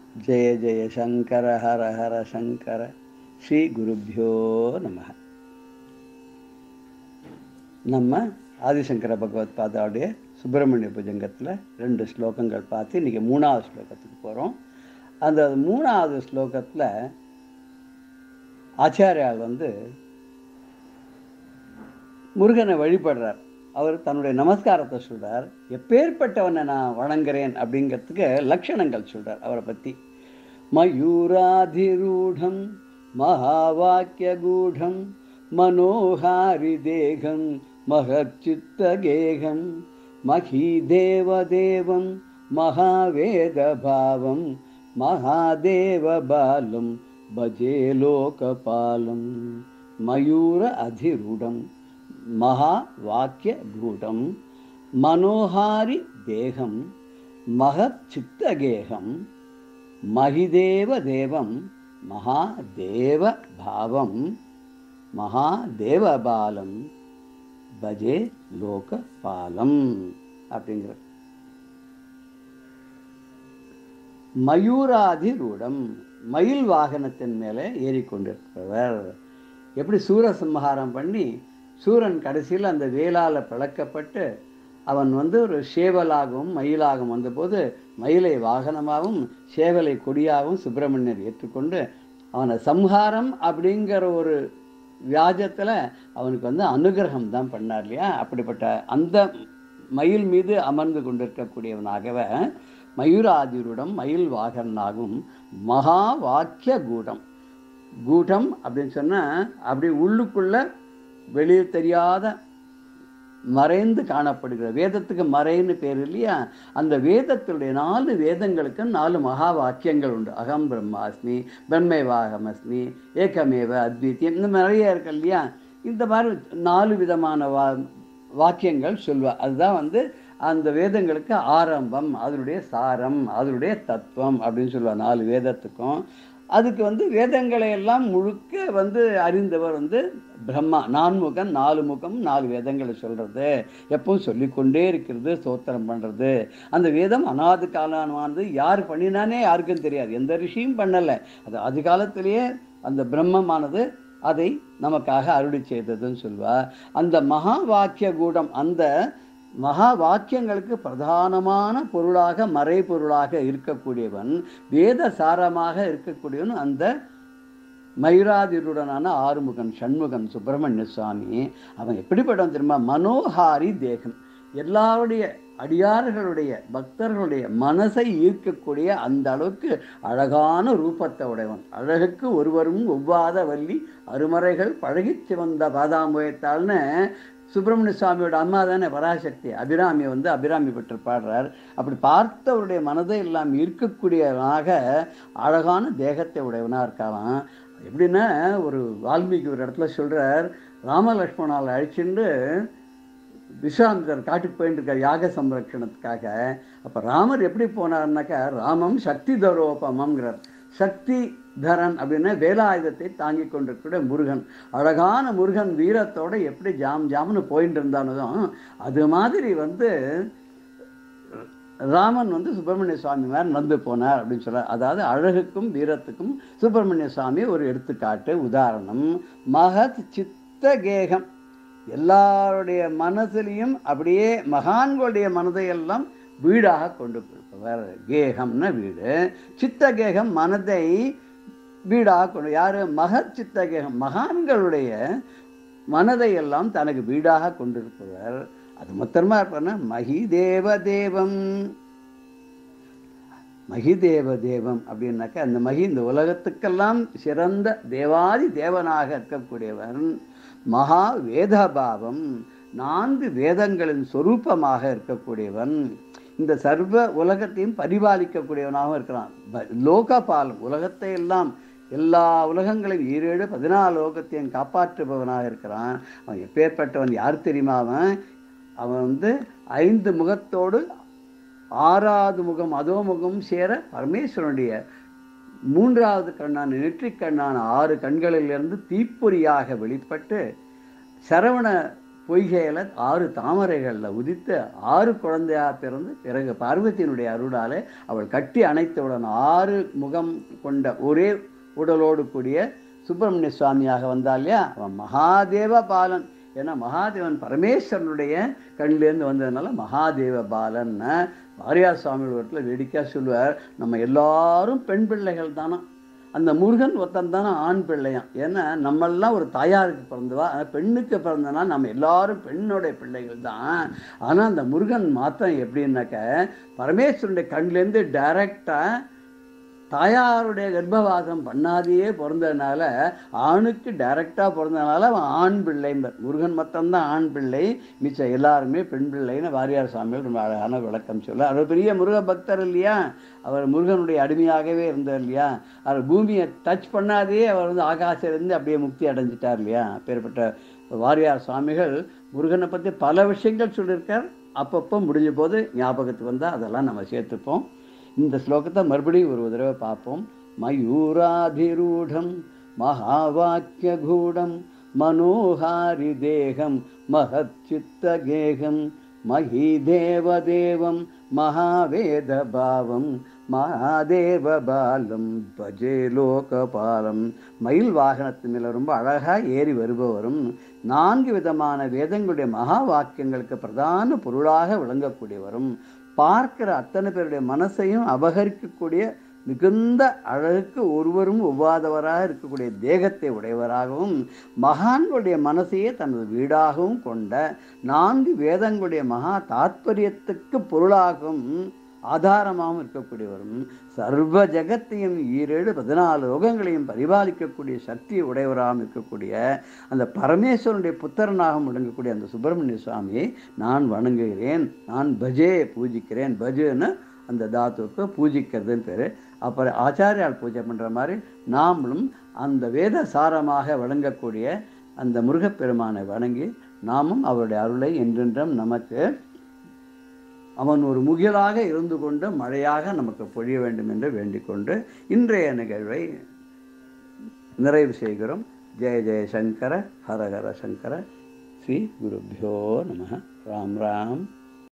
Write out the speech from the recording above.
ஜெய ஜெய சங்கர ஹர ஹர சங்கர ஸ்ரீ குருப்பியோ நம நம்ம ஆதிசங்கர பகவத் பாதாவுடைய சுப்பிரமணிய புஜங்கத்தில் ரெண்டு ஸ்லோகங்கள் பார்த்து இன்றைக்கி மூணாவது ஸ்லோகத்துக்கு போகிறோம் அந்த மூணாவது ஸ்லோகத்தில் ஆச்சாரியால் வந்து முருகனை வழிபடுறார் அவர் தன்னுடைய நமஸ்காரத்தை சொல்றார் எப்பேற்பட்டவனை நான் வணங்குறேன் அப்படிங்கிறதுக்கு லட்சணங்கள் சொல்றார் அவரை பற்றி மயூராதிரூடம் மகாவாக்கியகூடம் மனோஹாரி தேகம் மகச்சித்தகேகம் மகீதேவதேவம் மகாவேதபாவம் மகாதேவபாலம் பஜே லோகபாலம் மயூர அதிரூடம் மகாவாக்கியகூடம் மனோஹாரி தேகம் மகச்சித்தகேகம் மகிதேவ தேவம் மகாதேவ பாவம் மகாதேவபாலம் பஜே லோகபாலம் அப்படிங்கிற மயூராதிரூடம் மயில் வாகனத்தின் மேலே ஏறிக்கொண்டிருப்பவர் எப்படி சூரசம்ஹாரம் பண்ணி சூரன் கடைசியில் அந்த வேலால் பிளக்கப்பட்டு அவன் வந்து ஒரு சேவலாகவும் மயிலாகவும் வந்தபோது மயிலை வாகனமாகவும் சேவலை கொடியாகவும் சுப்பிரமணியர் ஏற்றுக்கொண்டு அவனை சம்ஹாரம் அப்படிங்கிற ஒரு வியாஜத்தில் அவனுக்கு வந்து அனுகிரகம் தான் பண்ணார் இல்லையா அப்படிப்பட்ட அந்த மயில் மீது அமர்ந்து கொண்டிருக்கக்கூடியவனாகவே மயூராதிருடம் மயில் வாகனாகவும் மகா வாக்கிய கூடம் கூட்டம் அப்படின்னு சொன்னால் அப்படி உள்ளுக்குள்ள வெளியே தெரியாத மறைந்து காணப்படுகிற வேதத்துக்கு மறைன்னு பேர் இல்லையா அந்த வேதத்துடைய நாலு வேதங்களுக்கு நாலு மகா வாக்கியங்கள் உண்டு அகம் பிரம்மாஸ்மி பிரம்மைவாகமஸ்மி ஏகமேவ அத்வித்தியம் இந்த நிறைய இருக்கு இல்லையா இந்த மாதிரி நாலு விதமான வா வாக்கியங்கள் சொல்வா அதுதான் வந்து அந்த வேதங்களுக்கு ஆரம்பம் அதனுடைய சாரம் அதனுடைய தத்துவம் அப்படின்னு சொல்லுவாள் நாலு வேதத்துக்கும் அதுக்கு வந்து வேதங்களை எல்லாம் முழுக்க வந்து அறிந்தவர் வந்து பிரம்மா நான்முகம் நாலு முகம் நாலு வேதங்களை சொல்கிறது எப்பவும் சொல்லிக்கொண்டே இருக்கிறது ஸ்தோத்திரம் பண்ணுறது அந்த வேதம் அனாது காலமானது யார் பண்ணினானே யாருக்கும் தெரியாது எந்த ரிஷியும் பண்ணலை அது அது காலத்திலேயே அந்த பிரம்மமானது அதை நமக்காக அருளி செய்ததுன்னு சொல்வா அந்த மகா வாக்கிய கூடம் அந்த மகா வாக்கியங்களுக்கு பிரதானமான பொருளாக மறைபொருளாக இருக்கக்கூடியவன் வேத சாரமாக இருக்கக்கூடியவன் அந்த மயூராதிருடனான ஆறுமுகன் சண்முகன் சுப்பிரமணிய சுவாமி அவன் எப்படிப்பட்டவன் தெரியுமா மனோஹாரி தேகம் எல்லாருடைய அடியார்களுடைய பக்தர்களுடைய மனசை ஈர்க்கக்கூடிய அந்த அளவுக்கு அழகான ரூபத்தை உடையவன் அழகுக்கு ஒருவரும் ஒவ்வாத வள்ளி அருமறைகள் பழகி சிவந்த பாதாம்பயத்தால்னு சுப்பிரமணிய சுவாமியோட அம்மா தானே பராசக்தி அபிராமி வந்து அபிராமி பற்றி பாடுறார் அப்படி பார்த்தவருடைய மனதை எல்லாம் ஈர்க்கக்கூடியவனாக அழகான தேகத்தை உடையவனாக இருக்கான் எப்படின்னா ஒரு வால்மீகி ஒரு இடத்துல சொல்கிறார் ராமலக்ஷ்மணால் அழிச்சுண்டு விஸ்வாமித்தர் காட்டுக்கு போயிட்டு இருக்கார் யாக சம்ரட்சணத்துக்காக அப்போ ராமர் எப்படி போனார்னாக்கா ராமம் சக்தி தரோபமங்கிறார் சக்தி தரன் அப்படின்னா வேலாயுதத்தை தாங்கி கொண்டிருக்கிற முருகன் அழகான முருகன் வீரத்தோட எப்படி ஜாம் ஜாம்னு போயிட்டு இருந்தானதும் அது மாதிரி வந்து ராமன் வந்து சுப்பிரமணிய சுவாமி மாதிரி நடந்து போனார் அப்படின்னு சொல்கிறார் அதாவது அழகுக்கும் வீரத்துக்கும் சுப்பிரமணிய சுவாமி ஒரு எடுத்துக்காட்டு உதாரணம் மகத் சித்த கேகம் எல்லாருடைய மனசுலையும் அப்படியே மகான்களுடைய மனதையெல்லாம் வீடாக கொண்டு கொடுப்பவர் கேகம்னா வீடு சித்த கேகம் மனதை வீடாக கொண்டு யார் மகத் சித்த கேகம் மகான்களுடைய மனதை எல்லாம் தனக்கு வீடாக கொண்டிருப்பவர் அது மொத்தமா இருப்பார்னா மகிதேவ தேவம் மகிதேவ தேவம் அப்படின்னாக்கா அந்த மகி இந்த உலகத்துக்கெல்லாம் சிறந்த தேவாதி தேவனாக இருக்கக்கூடியவன் மகா வேதபாவம் நான்கு வேதங்களின் சொரூபமாக இருக்கக்கூடியவன் இந்த சர்வ உலகத்தையும் பரிபாலிக்கக்கூடியவனாகவும் இருக்கிறான் லோகபாலம் உலகத்தை எல்லாம் எல்லா உலகங்களையும் ஈரேழு பதினாலு லோகத்தையும் காப்பாற்றுபவனாக இருக்கிறான் அவன் எப்பேற்பட்டவன் யார் தெரியுமா அவன் அவன் வந்து ஐந்து முகத்தோடு ஆறாவது முகம் அதோ முகம் சேர பரமேஸ்வரனுடைய மூன்றாவது கண்ணான நெற்றிக் கண்ணான ஆறு கண்களிலிருந்து தீப்பொறியாக வெளிப்பட்டு சரவண பொய்கையில் ஆறு தாமரைகளில் உதித்து ஆறு குழந்தையா பிறந்து பிறகு பார்வதியினுடைய அருளாலே அவள் கட்டி அணைத்தவுடன் ஆறு முகம் கொண்ட ஒரே உடலோடு கூடிய சுப்பிரமணிய சுவாமியாக வந்தால் இல்லையா அவன் மகாதேவ பாலன் ஏன்னா மகாதேவன் பரமேஸ்வரனுடைய கண்ணிலேருந்து வந்ததுனால மகாதேவ பாலன் வாரியார் சுவாமி ஒரு இடத்துல வேடிக்கையாக சொல்லுவார் நம்ம எல்லாரும் பெண் பிள்ளைகள் தானா அந்த முருகன் ஒருத்தன் தானே ஆண் பிள்ளையாம் ஏன்னா நம்மெல்லாம் ஒரு தாயாருக்கு பிறந்தவா ஆனா பெண்ணுக்கு பிறந்தனா நம்ம எல்லாரும் பெண்ணுடைய பிள்ளைகள் தான் ஆனால் அந்த முருகன் மாத்திரம் எப்படின்னாக்க பரமேஸ்வரனுடைய கண்லேருந்து டைரக்டாக தாயாருடைய கர்ப்பவாசம் பண்ணாதையே பிறந்ததுனால ஆணுக்கு டைரக்டாக பிறந்ததுனால அவன் ஆண் பிள்ளைம்பர் முருகன் மட்டும்தான் ஆண் பிள்ளை மிச்சம் எல்லாருமே பெண் பிள்ளைன்னு வாரியார் சாமிகள் ரொம்ப அழகான விளக்கம் சொல்ல அவர் பெரிய முருக பக்தர் இல்லையா அவர் முருகனுடைய அடிமையாகவே இருந்தார் இல்லையா அவர் பூமியை டச் பண்ணாதே அவர் வந்து ஆகாசிலிருந்து அப்படியே முக்தி அடைஞ்சிட்டார் இல்லையா அப்பேற்பட்ட வாரியார் சுவாமிகள் முருகனை பற்றி பல விஷயங்கள் சொல்லியிருக்கார் அப்பப்போ முடிஞ்ச போது ஞாபகத்துக்கு வந்தால் அதெல்லாம் நம்ம சேர்த்துப்போம் இந்த ஸ்லோகத்தை மறுபடியும் ஒரு தடவை பார்ப்போம் மயூராதிரூಢம் மகாவாக்கியகூடம் மனோஹாரி தேகம் மகச்சித்தகேகம் மகீதேவதேவம் மகாவேதபாவம் மகாதேவபாலம் பஜே லோகபாலம் மயில் வாகனத்து மேல ரொம்ப அழகாக ஏறி வருபவரும் நான்கு விதமான வேதங்களுடைய மகா வாக்கியங்களுக்கு பிரதான பொருளாக விளங்கக்கூடியவரும் பார்க்கிற அத்தனை பேருடைய மனசையும் அபகரிக்கக்கூடிய மிகுந்த அழகுக்கு ஒருவரும் ஒவ்வாதவராக இருக்கக்கூடிய தேகத்தை உடையவராகவும் மகான்களுடைய மனசையே தனது வீடாகவும் கொண்ட நான்கு வேதங்களுடைய மகா தாத்பரியத்துக்கு பொருளாகவும் ஆதாரமாகவும் இருக்கக்கூடியவரும் சர்வ ஜகத்தையும் ஈரேழு பதினாலு லோகங்களையும் பரிபாலிக்கக்கூடிய சக்தி உடையவராகவும் இருக்கக்கூடிய அந்த பரமேஸ்வரனுடைய புத்திரனாகவும் விளங்கக்கூடிய அந்த சுப்பிரமணிய சுவாமியை நான் வணங்குகிறேன் நான் பஜே பூஜிக்கிறேன் பஜுன்னு அந்த தாத்துவுக்கு பூஜிக்கிறதுன்னு பேர் அப்புறம் ஆச்சாரியால் பூஜை பண்ணுற மாதிரி நாமளும் அந்த வேத சாரமாக வழங்கக்கூடிய அந்த முருகப்பெருமானை வணங்கி நாமும் அவருடைய அருளை என்றென்றும் நமக்கு அவன் ஒரு முகிலாக இருந்து கொண்டு மழையாக நமக்கு பொழிய வேண்டும் என்று வேண்டிக்கொண்டு இன்றைய நிகழ்வை நிறைவு செய்கிறோம் ஜெய ஜெய சங்கர ஹர ஹர சங்கர ஸ்ரீ குருபியோ நம ராம் ராம்